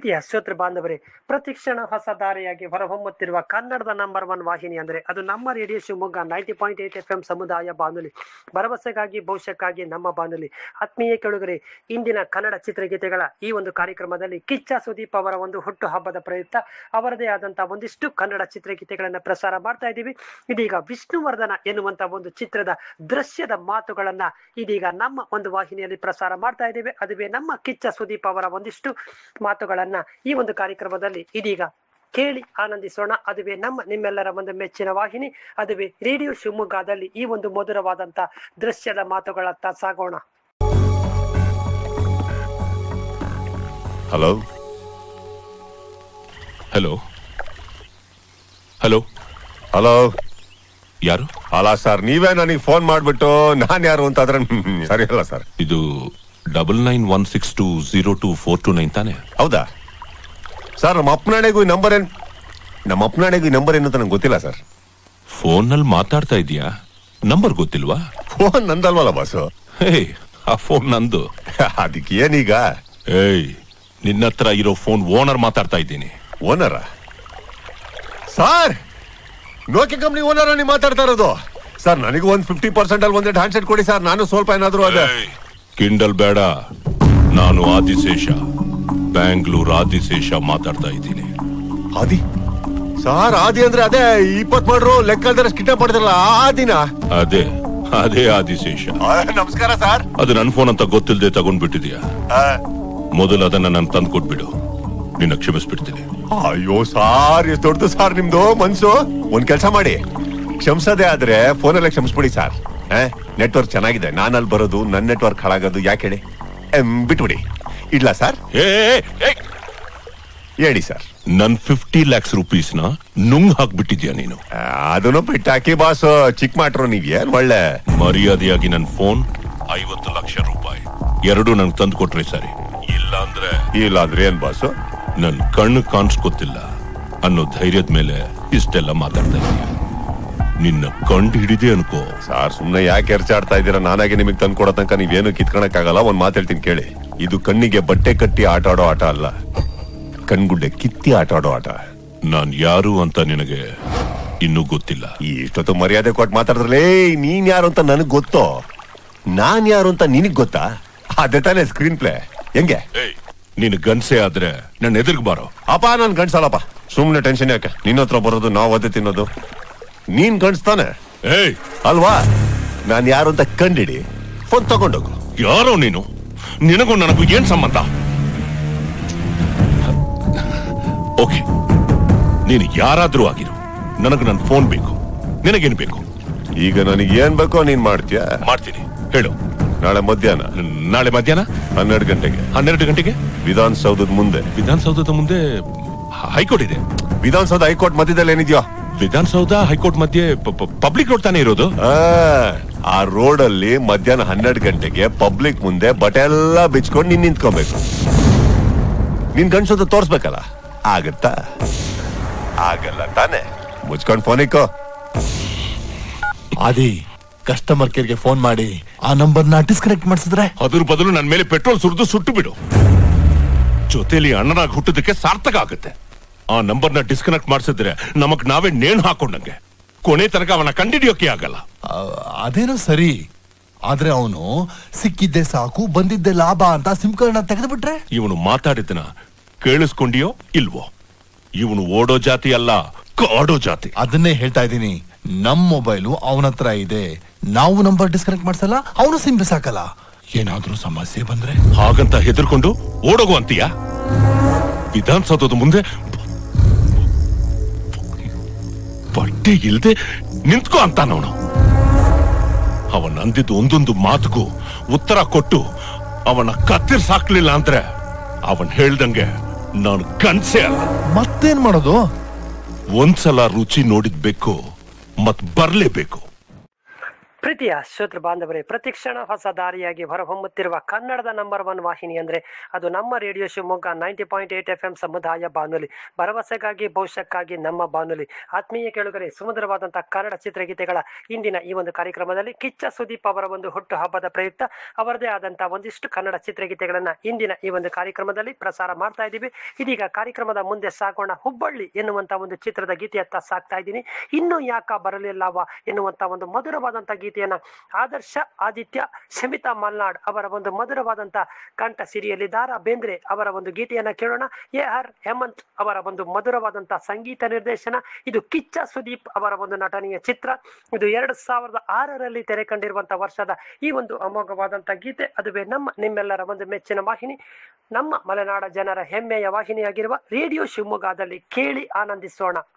ಪ್ರೀತಿಯ ಶ್ರೋತೃ ಬಾಂಧವರೇ ಪ್ರತಿಕ್ಷಣ ಹೊಸ ದಾರಿಯಾಗಿ ಹೊರಹೊಮ್ಮುತ್ತಿರುವ ಕನ್ನಡದ ನಂಬರ್ ಒನ್ ವಾಹಿನಿ ಅಂದರೆ ಅದು ನಮ್ಮ radio Shivamogga ninety point eight F M ಸಮುದಾಯ ಬಾನುಲಿ ಭರವಸೆಗಾಗಿ ಭವಿಷ್ಯಕ್ಕಾಗಿ ನಮ್ಮ ಬಾನುಲಿ ಆತ್ಮೀಯ ಕೆಳುಗರೆ ಇಂದಿನ ಕನ್ನಡ ಚಿತ್ರಗೀತೆಗಳ ಈ ಒಂದು ಕಾರ್ಯಕ್ರಮದಲ್ಲಿ ಕಿಚ್ಚ ಸುದೀಪ್ ಅವರ ಒಂದು ಹುಟ್ಟು ಹಬ್ಬದ ಪ್ರಯುಕ್ತ ಅವರದೇ ಆದಂತಹ ಒಂದಿಷ್ಟು ಕನ್ನಡ ಚಿತ್ರಗೀತೆಗಳನ್ನ ಪ್ರಸಾರ ಮಾಡ್ತಾ ಇದ್ದೀವಿ ಇದೀಗ ವಿಷ್ಣುವರ್ಧನ ಎನ್ನುವಂತ ಒಂದು ಚಿತ್ರದ ದೃಶ್ಯದ ಮಾತುಗಳನ್ನ ಇದೀಗ ನಮ್ಮ ಒಂದು ವಾಹಿನಿಯಲ್ಲಿ ಪ್ರಸಾರ ಮಾಡ್ತಾ ಇದ್ದೇವೆ ಅದುವೇ ನಮ್ಮ ಕಿಚ್ಚ ಸುದೀಪ್ ಅವರ ಒಂದಿಷ್ಟು ಮಾತುಗಳನ್ನ ಈ ಒಂದು ಕಾರ್ಯಕ್ರಮದಲ್ಲಿ ಇದೀಗ ಕೇಳಿ ಆನಂದಿಸೋಣ ಅದುವೇ ನಮ್ಮ ನಿಮ್ಮೆಲ್ಲರ ಒಂದು ಮೆಚ್ಚಿನ ವಾಹಿನಿ ಅದುವೇ ರೇಡಿಯೋ ಶಿವಮೊಗ್ಗದಲ್ಲಿ ಈ ಒಂದು ಮಧುರವಾದಂತ ದೃಶ್ಯದ ಮಾತುಗಳತ್ತ ಸಾಗೋಣ ಹಲೋ ಹಲೋ ಹಲೋ ಹಲೋ ಯಾರು ಅಲ್ಲ ಸರ್ ನೀವೇ ನನಗೆ ಫೋನ್ ಮಾಡ್ಬಿಟ್ಟು ನಾನ್ ಯಾರು ಅಂತ ಆದ್ರೆ ಹ್ಮ್, ಸರಿ ಅಲ್ಲ ಸರ್ ಇದು double nine one six two zero two four two nine ತಾನೆ ಹೌದಾ ಸರ್ ನಮ್ಮ ಅಪ್ಪನಾಣೆಗೂ ಈ ನಂಬರ್ ಏನ್ ನಮ್ಮ ಅಪ್ಪನಾಣೆಗೂ ಈ ನಂಬರ್ ಏನು ಅಂತ ನಂಗೆ ಗೊತ್ತಿಲ್ಲ ಸರ್ ಫೋನ್ ನಲ್ಲಿ ಮಾತಾಡ್ತಾ ಇದೀಯಾ ನಂಬರ್ ಗೊತ್ತಿಲ್ವಾ ಫೋನ್ ನಂದಲ್ವಲ್ಲ ಬಾಸು ಹೇ ಆ ಫೋನ್ ನಂದು ಅದಕ್ಕೆ ಏನೀಗ ಏಯ್ ನಿನ್ನ ಹತ್ರ ಇರೋ ಫೋನ್ ಓನರ್ ಮಾತಾಡ್ತಾ ಇದ್ದೀನಿ ಓನರ ಸರ್ ನೋಕಿ ಕಂಪ್ನಿ ಓನರ್ ನೀವು ಮಾತಾಡ್ತಾ ಇರೋದು ಸರ್ ನನಗೂ ಒಂದ್ ಫಿಫ್ಟಿ ಪರ್ಸೆಂಟ್ ಅಲ್ಲಿ ಒಂದೆರಡು ಹ್ಯಾಂಡ್ಸೆಟ್ ಕೊಡಿ ಸರ್ ನಾನು ಸ್ವಲ್ಪ ಏನಾದ್ರು ಅದೇ ಏಯ್, ಕಿಂಡಲ್ ಬೇಡ ನಾನು ಆದಿಶೇಷ ಬ್ಯಾಂಗ್ಳೂರ್ ಆದಿಶೇಷ ಮಾತಾಡ್ತಾ ಇದ್ದೀನಿ ಆದಿ ಸರ್ ಆದಿ ಅಂದ್ರೆ ಅದೇ ಇಪ್ಪತ್ ಮಾಡ್ರು ಲೆಕ್ಕ ಅಲ್ದರೆ ಕಿಡ್ನಾಪ್ ಮಾಡಿದ್ರಲ್ಲ ಆ ದಿನ ಅದೇ ಅದೇ ಆದಿಶೇಷ ಆ, ನಮಸ್ಕಾರ ಸರ್ ಅದು ನನ್ನ ಫೋನ್ ಅಂತ ಗೊತ್ತಿಲ್ಲದೆ ತಗೊಂಡ್ಬಿಟ್ಟಿದ್ಯಾ ಮೊದಲು ಅದನ್ನ ನಾನು ತಂದು ಕೊಟ್ಬಿಡು ನಿನ್ನ ಕ್ಷಮಿಸ್ಬಿಡ್ತೀನಿ ಅಯ್ಯೋ ಸಾರ್ ಎಷ್ಟು ದೊಡ್ಡದು ಸಾರ್ ನಿಮ್ದು ಮನ್ಸು ಒಂದ್ ಕೆಲ್ಸ ಮಾಡಿ ಕ್ಷಮಿಸೋದೇ ಆದ್ರೆ ಫೋನಲ್ಲೇ ಕ್ಷಮಿಸ್ಬಿಡಿ ಸರ್ ನೆಟ್ವರ್ಕ್ ಚೆನ್ನಾಗಿದೆ ನಾನು ಅಲ್ಲಿ ಬರೋದು ನನ್ನ ನೆಟ್ವರ್ಕ್ ಹಾಳಾಗೋದು ಯಾಕೆ ಹೇಳಿ ಎಂ, ಬಿಟ್ಬಿಡಿ ಇಡ್ಲಾ ಸರ್ ಏ ಏ, ಏ, ಹೇಳಿ ಸರ್ ನನ್ ಫಿಫ್ಟಿ ಲ್ಯಾಕ್ಸ್ ರುಪೀಸ್ ನ ನುಂಗ್ ಹಾಕ್ಬಿಟ್ಟಿದ್ಯಾ ನೀನು ಆ, ಅದನ್ನು ಬಿಟ್ಟಾಕಿ ಬಾಸ್ ಚಿಕ್ಕ ಮಾಡ್ರು ನೀವ್ ಏನ್ ಒಳ್ಳೆ ಮರ್ಯಾದೆಯಾಗಿ ನನ್ ಫೋನ್ ಐವತ್ತು ಲಕ್ಷ ರೂಪಾಯಿ ಎರಡು ನನ್ಗೆ ತಂದು ಕೊಟ್ರೆ ಸರಿ ಇಲ್ಲ ಅಂದ್ರೆ ಇಲ್ಲ ಅಂದ್ರೆ ಏನ್ ಬಾಸು ನನ್ ಕಣ್ಣು ಕಾಣಿಸ್ಕೊತಿಲ್ಲ ಅನ್ನೋ ಧೈರ್ಯದ ಮೇಲೆ ಇಷ್ಟೆಲ್ಲ ಮಾತಾಡ್ತಾ ಇದೀಯ ನಿನ್ನ ಕಂಡು ಹಿಡಿದೆ ಅನ್ಕೋ ಸಾರ್ ಸುಮ್ನೆ ಯಾಕೆ ಎರ್ಚಾಡ್ತಾ ಇದ್ದೀರಾ ನಾನಾಗೆ ನಿಮಗೆ ತಂದು ಕೊಡೋ ತನಕ ನೀವೇನು ಕಿತ್ಕೊಳಕ್ ಆಗಲ್ಲ ಒಂದ್ ಮಾತು ಹೇಳ್ತೀನಿ ಕೇಳಿ ಇದು ಕಣ್ಣಿಗೆ ಬಟ್ಟೆ ಕಟ್ಟಿ ಆಟ ಆಡೋ ಆಟ ಅಲ್ಲ ಕಣ್ಗುಡ್ಡೆ ಕಿತ್ತಿ ಆಟ ಆಡೋ ಆಟ ನಾನ್ ಯಾರು ಅಂತ ನಿನಗೆ ಇನ್ನೂ ಗೊತ್ತಿಲ್ಲ ಈ ಇಷ್ಟೊತ್ತು ಮರ್ಯಾದೆ ಕೊಟ್ಟು ಮಾತಾಡಿದ್ರಲೇ ನೀನ್ ಯಾರು ಅಂತ ನನಗ್ ಗೊತ್ತೋ ನಾನ್ ಯಾರು ಅಂತ ನಿನಗ್ ಗೊತ್ತಾ ಅದೇ ತಾನೇ ಸ್ಕ್ರೀನ್ ಪ್ಲೇ ಹೆಂಗೆ ಏಯ್ ನೀನು ಗನ್ಸೆ ಆದ್ರೆ ನನ್ನ ಎದುರ್ಗ್ ಬಾರೋ ಅಪ್ಪ ನಾನ್ ಗಂಡ್ಸಲ್ಲಪ್ಪ ಸುಮ್ನೆ ಟೆನ್ಷನ್ ಯಾಕೆ ನಿನ್ನ ಹತ್ರ ಬರೋದು ನಾವ್ ಒದ್ದೆ ತಿನ್ನೋದು ನೀನ್ ಗಂಡ್ಸ್ತಾನೆ ಏಯ್ ಅಲ್ವಾ ನಾನ್ ಯಾರು ಅಂತ ಕಂಡಿಡಿ ಫೋನ್ ತಗೊಂಡೋಗು ಯಾರೋ ನೀನು ನಿನಗೂ ನನಗೂ ಏನ್ ಸಂಬಂಧ ಓಕೆ ನೀನು ಯಾರಾದ್ರೂ ಆಗಿರು ನನಗೆ ನನ್ನ ಫೋನ್ ಬೇಕು ನಿನಗೇನು ಬೇಕು ಈಗ ನನಗೆ ಏನ್ ಬೇಕೋ ನೀನ್ ಮಾಡ್ತೀಯ ಮಾಡ್ತೀನಿ ಹೇಳು ನಾಳೆ ಮಧ್ಯಾಹ್ನ ನ- ನಾಳೆ ಮಧ್ಯಾಹ್ನ ಹನ್ನೆರಡು ಗಂಟೆಗೆ ಹನ್ನೆರಡು ಗಂಟೆಗೆ ವಿಧಾನಸೌಧದ ಮುಂದೆ ವಿಧಾನಸೌಧದ ಮುಂದೆ ಹೈಕೋರ್ಟ್ ಇದೆ ವಿಧಾನಸೌಧ ಹೈಕೋರ್ಟ್ ಮಧ್ಯದಲ್ಲಿ ಏನಿದ್ಯೋ ವಿಧಾನಸೌಧ ಹೈಕೋರ್ಟ್ ಮಧ್ಯೆ ಪಬ್ಲಿಕ್ ರೋಡ್ ತಾನೇ ಇರೋದು ಆ, ಆ ರೋಡ್ ಅಲ್ಲಿ ಮಧ್ಯಾಹ್ನ ಹನ್ನೆರಡು ಗಂಟೆಗೆ ಪಬ್ಲಿಕ್ ಮುಂದೆ ಬಟ್ಟೆ ಎಲ್ಲ ಬಿಚ್ಕೊಂಡು ನೀನ್ ನಿಂತ್ಕೊಬೇಕು ನಿನ್ ಗಂಡ್ಸೋದು ತೋರ್ಸ್ಬೇಕಲ್ಲ ಆಗತ್ತಾ ಆಗಲ್ಲ ತಾನೆ ಮುಚ್ಕೊಂಡ್ ಫೋನ್ ಇಕ್ಕೋ ಆದಿ ಕಸ್ಟಮರ್ ಕೇರ್ಗೆ ಫೋನ್ ಮಾಡಿ ಆ ನಂಬರ್ನ ಡಿಸ್ಕನೆಕ್ಟ್ ಮಾಡಿಸಿದ್ರೆ ಅದ್ರ ಬದಲು ನನ್ನ ಮೇಲೆ ಪೆಟ್ರೋಲ್ ಸುರಿದು ಸುಟ್ಟು ಬಿಡು ಜೊತೆಲಿ ಅಣ್ಣನಾಗಿ ಹುಟ್ಟೋದಕ್ಕೆ ಸಾರ್ಥಕ ಆಗುತ್ತೆ ಆ ನಂಬರ್ನ ಡಿಸ್ಕನೆಕ್ಟ್ ಮಾಡಿಸಿದ್ರೆ ನಮಗ್ ನಾವೇ ನೇಣು ಹಾಕೊಂಡಂಗೆ ಕೊನೆ ತನಕ ಅವನ ಕಂಡಿಡಿಯೋಕೆ ಆಗಲ್ಲ ಆ, ಅದೇನೋ ಸರಿ ಆದ್ರೆ ಅವನು ಸಿಕ್ಕಿದ್ದೆ ಸಾಕು ಬಂದಿದ್ದೆ ಲಾಭ ಅಂತ ಸಿಮ್ ಕಾರ್ಡ್ ತೆಗೆದು ಬಿಟ್ರೆ ಇವನು ಮಾತಾಡಿದನ ಕೇಳಿಸ್ಕೊಂಡಿಯೋ ಇಲ್ವೋ ಇವನು ಓಡೋ ಜಾತಿ ಅಲ್ಲ ಕಾಡೋ ಜಾತಿ ಅದನ್ನೇ ಹೇಳ್ತಾ ಇದ್ದೀನಿ ನಮ್ ಮೊಬೈಲು ಅವನ ಹತ್ರ ಇದೆ ನಾವು ನಂಬರ್ ಡಿಸ್ಕನೆಕ್ಟ್ ಮಾಡ್ಸಲ್ಲ ಅವನು ಸಿಮ್ ಬಿಸಾಕಲ್ಲ ಏನಾದ್ರೂ ಸಮಸ್ಯೆ ಬಂದ್ರೆ ಹಾಗಂತ ಹೆದರ್ಕೊಂಡು ಓಡೋಗು ಅಂತೀಯ ವಿಧಾನಸೌಧದ ಮುಂದೆ ಬಟ್ಟೆ ಇಲ್ದೆ ನಿಂತ್ಕೋ ಅಂತಾನವನು ಅವನ್ ಅಂದಿದ್ದು ಒಂದೊಂದು ಮಾತುಗೂ ಉತ್ತರ ಕೊಟ್ಟು ಅವನ ಕತ್ತಿರ್ಸಾಕ್ಲಿಲ್ಲ ಅಂದ್ರೆ ಅವನ್ ಹೇಳ್ದಂಗೆ ನಾನು ಕನ್ಸೆ ಅಲ್ಲ ಮತ್ತೇನ್ ಮಾಡೋದು ಒಂದ್ಸಲ ರುಚಿ ನೋಡಿದ್ಬೇಕು ಮತ್ ಬರ್ಲೇಬೇಕು ಪ್ರೀತಿಯ ಶ್ರೋತೃ ಬಾಂಧವರೇ ಪ್ರತಿಕ್ಷಣ ಹೊಸ ದಾರಿಯಾಗಿ ಹೊರಹೊಮ್ಮುತ್ತಿರುವ ಕನ್ನಡದ ನಂಬರ್ ಒನ್ ವಾಹಿನಿ ಅಂದರೆ ಅದು ನಮ್ಮ radio Shivamogga ninety point eight F M ಸಮುದಾಯ ಬಾನುಲಿ ಭರವಸೆಗಾಗಿ ಭವಿಷ್ಯಕ್ಕಾಗಿ ನಮ್ಮ ಬಾನುಲಿ ಆತ್ಮೀಯ ಕೇಳುಗರೆ ಸುಮಧುರವಾದಂತಹ ಕನ್ನಡ ಚಿತ್ರಗೀತೆಗಳ ಇಂದಿನ ಈ ಒಂದು ಕಾರ್ಯಕ್ರಮದಲ್ಲಿ ಕಿಚ್ಚ ಸುದೀಪ್ ಅವರ ಒಂದು ಹುಟ್ಟು ಹಬ್ಬದ ಪ್ರಯುಕ್ತ ಅವರದೇ ಆದಂತಹ ಒಂದಿಷ್ಟು ಕನ್ನಡ ಚಿತ್ರಗೀತೆಗಳನ್ನ ಇಂದಿನ ಈ ಒಂದು ಕಾರ್ಯಕ್ರಮದಲ್ಲಿ ಪ್ರಸಾರ ಮಾಡ್ತಾ ಇದ್ದೀವಿ ಇದೀಗ ಕಾರ್ಯಕ್ರಮದ ಮುಂದೆ ಸಾಗೋಣ ಹುಬ್ಬಳ್ಳಿ ಎನ್ನುವಂತ ಒಂದು ಚಿತ್ರದ ಗೀತೆಯತ್ತ ಸಾಕ್ತಾ ಇದ್ದೀನಿ ಇನ್ನು ಯಾಕ ಬರಲಿಲ್ಲವ ಎನ್ನುವಂತ ಒಂದು ಮಧುರವಾದಂತ ಗೀತೆಯನ್ನ ಆದರ್ಶ ಆದಿತ್ಯ ಶಮಿತಾ ಮಲ್ನಾಡ್ ಅವರ ಒಂದು ಮಧುರವಾದಂತ ಕಂಠ ಸಿರಿಯಲ್ಲಿ ದಾರಾ ಬೇಂದ್ರೆ ಅವರ ಒಂದು ಗೀತೆಯನ್ನ ಕೇಳೋಣ ಎ ಆರ್ ಹೇಮಂತ್ ಅವರ ಒಂದು ಮಧುರವಾದಂತ ಸಂಗೀತ ನಿರ್ದೇಶನ ಇದು ಕಿಚ್ಚ ಸುದೀಪ್ ಅವರ ಒಂದು ನಟನೆಯ ಚಿತ್ರ ಇದು ಎರಡು ಸಾವಿರದ ಆರರಲ್ಲಿ ತೆರೆ ಕಂಡಿರುವಂತಹ ವರ್ಷದ ಈ ಒಂದು ಅಮೋಘವಾದಂತ ಗೀತೆ ಅದುವೇ ನಮ್ಮ ನಿಮ್ಮೆಲ್ಲರ ಒಂದು ಮೆಚ್ಚಿನ ವಾಹಿನಿ ನಮ್ಮ ಮಲೆನಾಡ ಜನರ ಹೆಮ್ಮೆಯ ವಾಹಿನಿಯಾಗಿರುವ ರೇಡಿಯೋ ಶಿವಮೊಗ್ಗದಲ್ಲಿ ಕೇಳಿ ಆನಂದಿಸೋಣ